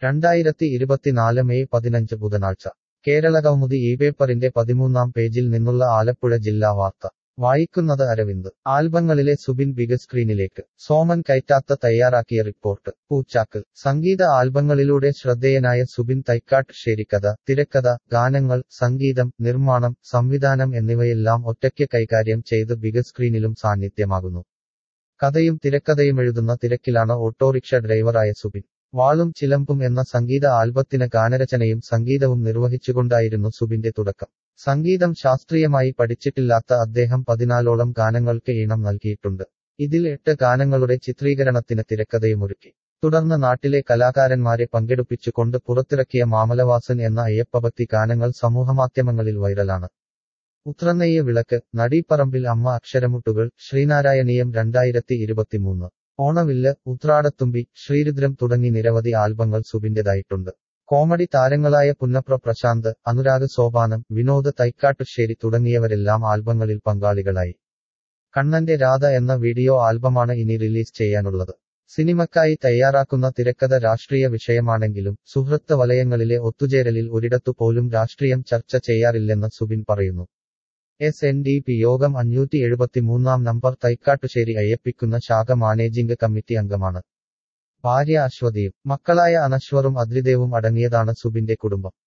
രണ്ടായിരത്തി ഇരുപത്തിനാല് മെയ് പതിനഞ്ച് ബുധനാഴ്ച കേരള കൗമുദി ഈ പേപ്പറിന്റെ പതിമൂന്നാം പേജിൽ നിന്നുള്ള ആലപ്പുഴ ജില്ലാ വാർത്ത വായിക്കുന്നത് അരവിന്ദ് ആൽബങ്ങളിലെ സുബിൻ ബിഗ് സ്ക്രീനിലേക്ക് സോമൻ കൈറ്റാത്ത തയ്യാറാക്കിയ റിപ്പോർട്ട് പൂച്ചാക്കൽ സംഗീത ആൽബങ്ങളിലൂടെ ശ്രദ്ധേയനായ സുബിൻ തൈക്കാട്ട് ശേരിക്കഥ തിരക്കഥ ഗാനങ്ങൾ സംഗീതം നിർമ്മാണം സംവിധാനം എന്നിവയെല്ലാം ഒറ്റയ്ക്ക് കൈകാര്യം ചെയ്ത് ബിഗ് സ്ക്രീനിലും സാന്നിധ്യമാകുന്നു കഥയും തിരക്കഥയും എഴുതുന്ന തിരക്കിലാണ് ഓട്ടോറിക്ഷ ഡ്രൈവറായ സുബിൻ വാളും ചിലമ്പും എന്ന സംഗീത ആൽബത്തിന് ഗാനരചനയും സംഗീതവും നിർവഹിച്ചുകൊണ്ടായിരുന്നു സുബിന്റെ തുടക്കം സംഗീതം ശാസ്ത്രീയമായി പഠിച്ചിട്ടില്ലാത്ത അദ്ദേഹം പതിനാലോളം ഗാനങ്ങൾക്ക് ഈണം നൽകിയിട്ടുണ്ട് ഇതിൽ എട്ട് ഗാനങ്ങളുടെ ചിത്രീകരണത്തിന് തിരക്കഥയുമൊരുക്കി തുടർന്ന് നാട്ടിലെ കലാകാരന്മാരെ പങ്കെടുപ്പിച്ചുകൊണ്ട് പുറത്തിറക്കിയ മാമലവാസൻ എന്ന അയ്യപ്പഭക്തി ഗാനങ്ങൾ സമൂഹമാധ്യമങ്ങളിൽ വൈറലാണ് ഉത്രനെയ്യ വിളക്ക് നടീപ്പറമ്പിൽ അമ്മ അക്ഷരമുട്ടുകൾ ശ്രീനാരായണീയം രണ്ടായിരത്തി ഇരുപത്തിമൂന്ന് ഓണവില്ല് ഉത്രാടത്തുമ്പി ശ്രീരുദ്രം തുടങ്ങി നിരവധി ആൽബങ്ങൾ സുബിന്റേതായിട്ടുണ്ട് കോമഡി താരങ്ങളായ പുന്നപ്ര പ്രശാന്ത് അനുരാഗ് സോപാനം വിനോദ് തൈക്കാട്ടുശ്ശേരി തുടങ്ങിയവരെല്ലാം ആൽബങ്ങളിൽ പങ്കാളികളായി കണ്ണന്റെ രാധ എന്ന വീഡിയോ ആൽബമാണ് ഇനി റിലീസ് ചെയ്യാനുള്ളത് സിനിമക്കായി തയ്യാറാക്കുന്ന തിരക്കഥ രാഷ്ട്രീയ വിഷയമാണെങ്കിലും സുഹൃത്ത് വലയങ്ങളിലെ ഒത്തുചേരലിൽ ഒരിടത്തു പോലും രാഷ്ട്രീയം ചർച്ച ചെയ്യാറില്ലെന്ന് സുബിൻ പറയുന്നു എസ് എൻ ഡി പി യോഗം അഞ്ഞൂറ്റി എഴുപത്തിമൂന്നാം നമ്പർ തൈക്കാട്ടുശ്ശേരി അയ്യപ്പിക്കുന്ന ശാഖ മാനേജിംഗ് കമ്മിറ്റി അംഗമാണ് ഭാര്യ അശ്വതിയും മക്കളായ അനശ്വറും അദ്രിദേവും അടങ്ങിയതാണ് സുബിന്റെ കുടുംബം